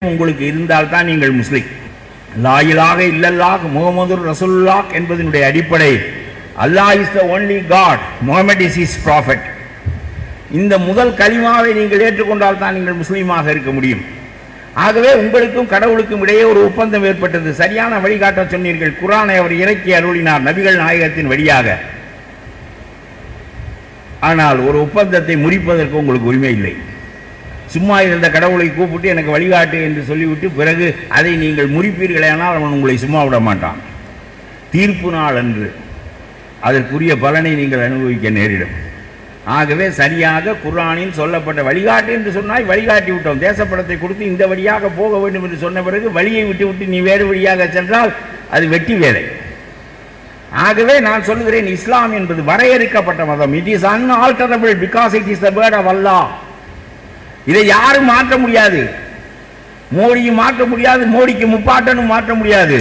உங்களுக்கு இருந்தால்தான் நீங்கள் முஸ்லிம் லாயிலாக இல்லல்லாஹ் முகமது ரசூலுல்லாஹ் என்பதனுடைய அடிப்படை Allah is the only god Muhammad is is prophet இந்த முதல் கலிமாவை நீங்கள் ஏற்றுக்கொண்டால் தான் நீங்கள் முஸ்லீமாக இருக்க முடியும் ஆகவே உங்களுக்கும் கடவுளுக்கும் இடையே ஒரு ஒப்பந்தம் ஏற்பட்டது சரியான வழிகாட்ட சொன்னீர்கள் குரானை அவர் இறக்கி அருளினார் நபிகள் நாயகத்தின் வழியாக ஆனால் ஒரு ஒப்பந்தத்தை முறிப்பதற்கு உங்களுக்கு உரிமை இல்லை சும்மா இருந்த கடவுளை கூப்பிட்டு எனக்கு வழிகாட்டு என்று சொல்லிவிட்டு பிறகு அதை நீங்கள் முறிப்பீர்களேனால் அவன் உங்களை சும்மா விட மாட்டான் தீர்ப்பு நாள் அன்று அதற்குரிய பலனை நீங்கள் அனுபவிக்க நேரிடும் ஆகவே சரியாக குர்ஆனில் சொல்லப்பட்ட வழிகாட்டு என்று சொன்னால் வழிகாட்டி விட்டோம் தேசப்படத்தை கொடுத்து இந்த வழியாக போக வேண்டும் என்று சொன்ன பிறகு வழியை விட்டு விட்டு நீ வேறு வழியாக சென்றால் அது வெட்டி வேலை ஆகவே நான் சொல்லுகிறேன் இஸ்லாம் என்பது வரையறுக்கப்பட்ட மதம் it is unalterable because it is the word of Allah இதை யாரும் மாற்ற முடியாது மோடியும் மாற்ற முடியாது மோடிக்கு முப்பாட்டனும் மாற்ற முடியாது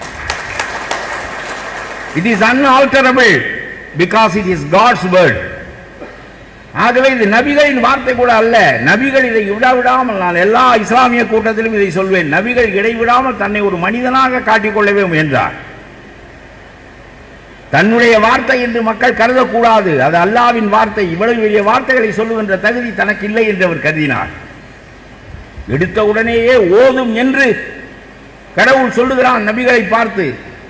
it is unalterable because it is God's word ஆகவே இது நபிகளின் வார்த்தை கூட அல்ல நபிகள் இதை விடாவிடாமல் நான் எல்லா இஸ்லாமிய கூட்டத்திலும் இதை சொல்வேன் நபிகள் இடைவிடாமல் தன்னை ஒரு மனிதனாக காட்டிக்கொள்ளவே முயன்றார் தன்னுடைய வார்த்தை என்று மக்கள் கருதக்கூடாது அது அல்லாவின் வார்த்தை இவ்வளவு பெரிய வார்த்தைகளை சொல்லுகின்ற தகுதி தனக்கு இல்லை என்று அவர் கருதினார் எடுத்த உடனேயே ஓதும் என்று கடவுள் சொல்லுகிறான் நபிகளை பார்த்து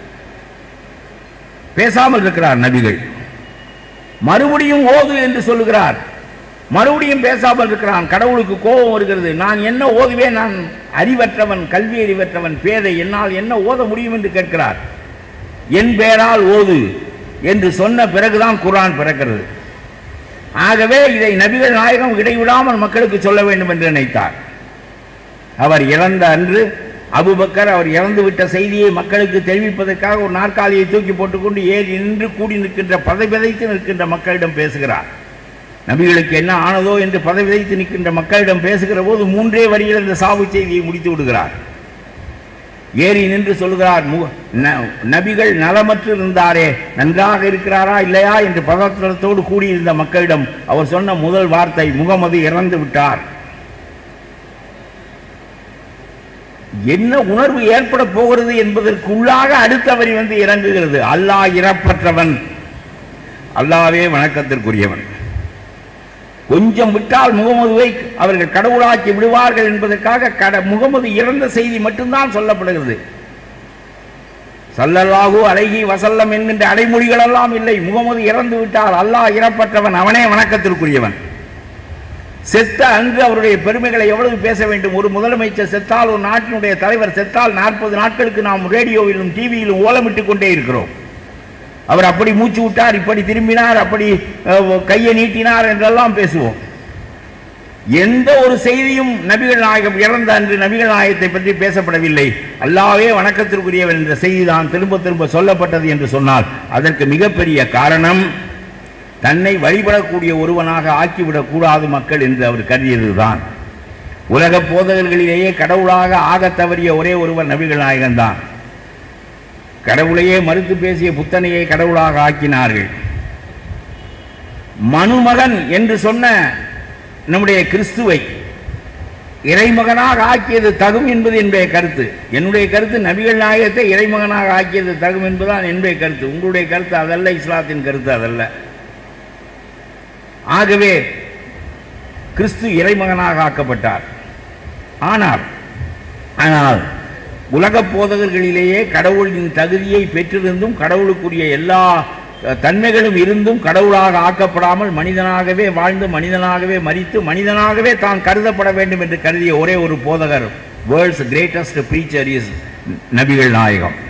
பேசாமல் இருக்கிறார் நபிகள் மறுபடியும் ஓது என்று சொல்லுகிறார் மறுபடியும் பேசாமல் இருக்கிறான் கடவுளுக்கு கோபம் வருகிறது நான் என்ன ஓதுவேன் நான் அறிவற்றவன் கல்வி அறிவற்றவன் பேதை என்னால் என்ன ஓத முடியும் என்று கேட்கிறார் என் பெயரால் ஓது என்று சொன்ன பிறகுதான் குர்ஆன் பிறக்கிறது ஆகவே இதை நபிகள் நாயகம் இடைவிடாமல் மக்களுக்கு சொல்ல வேண்டும் என்று நினைத்தார் அவர் இறந்த அன்று அபுபக்கர் அவர் இறந்து விட்ட செய்தியை மக்களுக்கு தெரிவிப்பதற்காக ஒரு நாற்காலியை தூக்கி போட்டுக்கொண்டு ஏறி நின்று கூடி நிற்கின்ற பதவிதைத்து நிற்கின்ற மக்களிடம் பேசுகிறார் நபிகளுக்கு என்ன ஆனதோ என்று பதவிதைத்து நிற்கின்ற மக்களிடம் பேசுகிற போது மூன்றே வரியில் இந்த சாவு செய்தியை முடித்து விடுகிறார் ஏறி நின்று சொல்கிறார் மு- ந- நபிகள் நலமற்று இருந்தாரே நன்றாக இருக்கிறாரா இல்லையா என்று பதற்றத்தோடு கூடியிருந்த மக்களிடம் அவர் சொன்ன முதல் வார்த்தை முகமது இறந்து விட்டார் என்ன உணர்வு ஏற்பட போகிறது என்பதற்குள்ளாக அடுத்த வரி வந்து இறங்குகிறது அல்லாஹ் இறப்பற்றவன் அல்லாவே வணக்கத்திற்குரியவன் கொஞ்சம் விட்டால் முகமதுவை அவர்கள் கடவுளாக்கி விடுவார்கள் என்பதற்காக கட முகமது இறந்த செய்தி மட்டும்தான் சொல்லப்படுகிறது சல்லல்லாஹு அலைஹி வசல்லம் என்கின்ற அடைமொழிகள் எல்லாம் இல்லை முகமது இறந்து விட்டால் அல்லாஹ் இறப்பற்றவன் அவனே வணக்கத்திற்குரியவன் செத்த அன்று அவருடைய பெருமைகளை எவ்வளவு பேச வேண்டும் ஒரு முதலமைச்சர் செத்தால் ஒரு நாட்டினுடைய தலைவர் செத்தால் நாற்பது நாட்களுக்கு நாம் ரேடியோவிலும் டிவியிலும் ஓலமிட்டுக் கொண்டே இருக்கிறோம் அவர் அப்படி மூச்சு விட்டார் இப்படி திரும்பினார் அப்படி அஹ், கையை நீட்டினார் என்றெல்லாம் பேசுவோம் எந்த ஒரு செய்தியும் நபிகள் நாயகம் இறந்த அன்று நபிகள் நாயகத்தை பற்றி பேசப்படவில்லை அல்லாவே வணக்கத்திற்குரியவன் என்ற செய்தி தான் திரும்ப திரும்ப சொல்லப்பட்டது என்று சொன்னால் அதற்கு மிகப்பெரிய காரணம் தன்னை வழிபடக்கூடிய ஒருவனாக ஆக்கிவிடக் கூடாது மக்கள் என்று அவர் கருதியதுதான் உலக போதகர்களிலேயே கடவுளாக ஆகத் தவறிய ஒரே ஒருவர் நபிகள் நாயகன்தான் கடவுளையே மறுத்து பேசிய புத்தனையை கடவுளாக ஆக்கினார்கள் மனுமகன் என்று சொன்ன நம்முடைய கிறிஸ்துவை இறைமகனாக ஆக்கியது தகும் என்பது என்னுடைய கருத்து என்னுடைய கருத்து நபிகள் நாயகத்தை இறைமகனாக ஆக்கியது தகும் என்பதுதான் என்னுடைய கருத்து உங்களுடைய கருத்து அதல்ல இஸ்லாத்தின் கருத்து அதல்ல ஆகவே கிறிஸ்து இறைமகனாக ஆக்கப்பட்டார் ஆனால் ஆனால் உலக போதகர்களிலேயே கடவுளின் தகுதியை பெற்றிருந்தும் கடவுளுக்குரிய எல்லா அஹ், தன்மைகளும் இருந்தும் கடவுளாக ஆக்கப்படாமல் மனிதனாகவே வாழ்ந்து மனிதனாகவே மரித்து மனிதனாகவே தான் கருதப்பட வேண்டும் என்று கருதிய ஒரே ஒரு போதகர் வேர்ல்ட்ஸ் கிரேட்டஸ்ட் பிரீச்சர் இஸ் நபிகள் நாயகம்